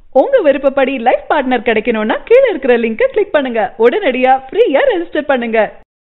உங்க விருப்பப்படி life partner கிடைக்கணும்னா கீழ இருக்கிற லிங்கை கிளிக் பண்ணுங்க உடனடியா ஃப்ரீயா ரெஜிஸ்டர் பண்ணுங்க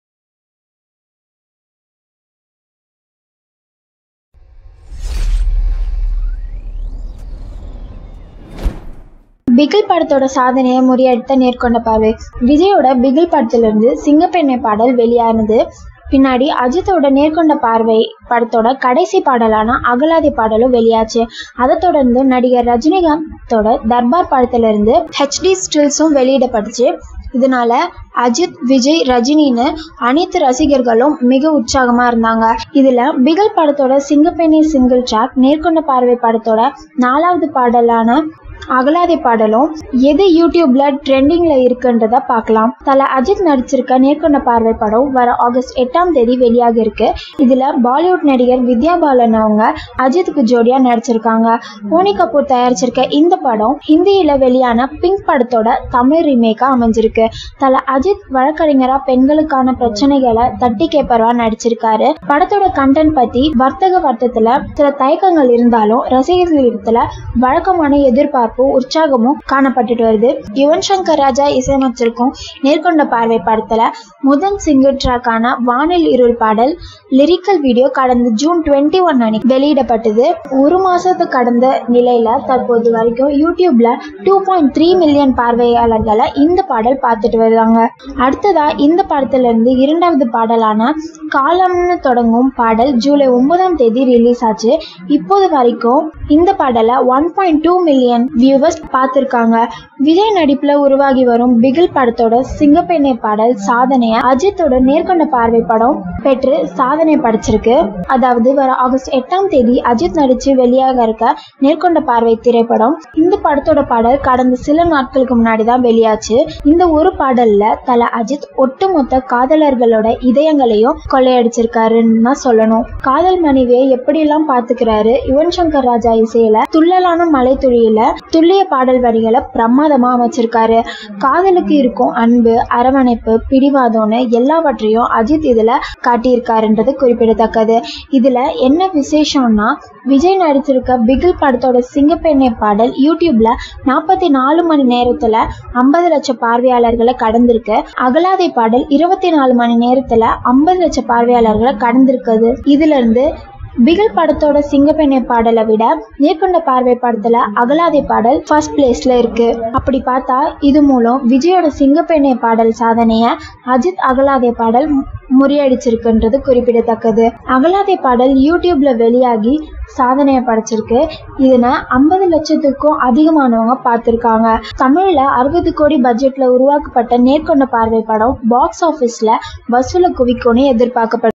பிகில் படத்தோட சாதனையை முறியடித்த நேர்கொண்ட பார்வை விஜயோட பிகில் படத்திலிருந்து சிங்கப்பெண்ணை பாடல் வெளியானது பின்னாடி அஜித்தோட நேர்கொண்ட பார்வை படத்தோட கடைசி பாடலான அகலாதி பாடலும் வெளியாச்சு அதை தொடர்ந்து நடிகர் ரஜினிகாந்தோட தர்பார் படத்திலிருந்து ஹெச்டி ஸ்டில்ஸும் வெளியிடப்பட்டுச்சு இதனால அஜித் விஜய் ரஜினின்னு அனைத்து ரசிகர்களும் மிக உற்சாகமா இருந்தாங்க இதுல பிகில் படத்தோட சிங்கப்பெண்ணி சிங்கிள் ட்ராக் நேர்கொண்ட பார்வை படத்தோட நாலாவது பாடலான அகலாதி பாடலும் எது யூடியூப்ல ட்ரெண்டிங்ல இருக்குன்றத பார்க்கலாம் தல அஜித் நடிச்சிருக்க நேர்கொண்ட பார்வை படம் வர ஆகஸ்ட் எட்டாம் தேதி வெளியாக இருக்கு இதுல பாலிவுட் நடிகர் வித்யா பாலன் அவங்க அஜித்துக்கு ஜோடியா நடிச்சிருக்காங்க போனி கபூர் தயாரிச்சிருக்க இந்த படம் ஹிந்தியில வெளியான பிங்க் படத்தோட தமிழ் ரீமேக்கா அமைஞ்சிருக்கு தல அஜித் வழக்கறிஞரா பெண்களுக்கான பிரச்சனைகளை தட்டி கேட்பரவா நடிச்சிருக்காரு படத்தோட கண்டென்ட் பத்தி வர்த்தக வட்டத்துல சில தயக்கங்கள் இருந்தாலும் ரசிகர்களிடத்துல வழக்கமான எதிர்பார்ப்பு உற்சாகமும் காணப்பட்டுட்டு வருது யுவன் சங்கர் ராஜா இசையமைச்சிருக்கும் நேர்கொண்ட பார்வை படத்துல முதல் சிங்கிள் ட்ராக்கான வானில் இருள் பாடல் லிரிக்கல் வீடியோ கடந்த ஜூன் டுவெண்ட்டி ஒன் அன்னைக்கு வெளியிடப்பட்டது ஒரு மாசத்து கடந்த நிலையில தற்போது வரைக்கும் யூடியூப்ல டூ பாயிண்ட் த்ரீ மில்லியன் பார்வையாளர்களை இந்த பாடல் பார்த்துட்டு வருவாங்க அடுத்ததா இந்த படத்துல இருந்து இரண்டாவது பாடலான காலம்னு தொடங்கும் பாடல் ஜூலை ஒன்பதாம் தேதி ரிலீஸ் ஆச்சு இப்போது வரைக்கும் இந்த பாடலை one point two million viewers பார்த்துருக்காங்க விஜய் நடிப்புல உருவாகி வரும் பிகில் படத்தோட சிங்கப்பெண்ணை பாடல் சாதனையை அஜித்தோட நேர்கொண்ட பார்வை படம் பெற்று சாதனை படைச்சிருக்கு அதாவது வர ஆகஸ்ட் எட்டாம் தேதி அஜித் நடிச்சு வெளியாக இருக்க நேர்கொண்ட பார்வை திரைப்படம் இந்த படத்தோட பாடல் கடந்த சில நாட்களுக்கு முன்னாடி தான் வெளியாச்சு இந்த ஒரு பாடல்ல தல அஜித் ஒட்டுமொத்த காதலர்களோட இதயங்களையும் கொள்ளையடிச்சிருக்காருன்னு தான் சொல்லணும் காதல் மனைவியை எப்படியெல்லாம் பாத்துக்கிறாரு யுவன் சங்கர் ராஜா இசையில துள்ளலான மலை துளியில துல்லிய பாடல் வரிகளை பிரமாதமா அமைச்சிருக்காரு காதலுக்கு இருக்கும் அன்பு அரவணைப்பு பிடிவாதம்னு எல்லாவற்றையும் அஜித் இதுல காட்டியிருக்காருன்றது குறிப்பிடத்தக்கது இதுல என்ன விசேஷம்னா விஜய் நடிச்சிருக்க பிகில் படத்தோட சிங்கப்பெண்ணை பாடல் யூடியூப்ல நாற்பத்தி நாலு மணி நேரத்துல ஐம்பது லட்சம் பார்வையாளர்களை கடந்திருக்கு அகலாதை பாடல் இருபத்தி நாலு மணி நேரத்துல ஐம்பது லட்சம் பார்வையாளர்களை கடந்திருக்குது இதுல இருந்து பிகில் படத்தோட சிங்கப்பெண்ணை பாடலை விட நேர்கொண்ட பார்வை படத்துல அகலாதை பாடல் ஃபர்ஸ்ட் பிளேஸ்ல இருக்கு அப்படி பார்த்தா இது மூலம் விஜயோட சிங்கப்பெண்ணை பாடல் சாதனைய அஜித் அகலாதை பாடல் முறியடிச்சிருக்குன்றது குறிப்பிடத்தக்கது அகலாதை பாடல் யூடியூப்ல வெளியாகி சாதனையை படைச்சிருக்கு இதனை ஐம்பது லட்சத்துக்கும் அதிகமானவங்க பார்த்துருக்காங்க தமிழ்ல அறுபது கோடி பட்ஜெட்ல உருவாக்கப்பட்ட நேர்கொண்ட பார்வை படம் பாக்ஸ் ஆஃபீஸ்ல வசூலை குவிக்கும்னு எதிர்பார்க்கப்படுது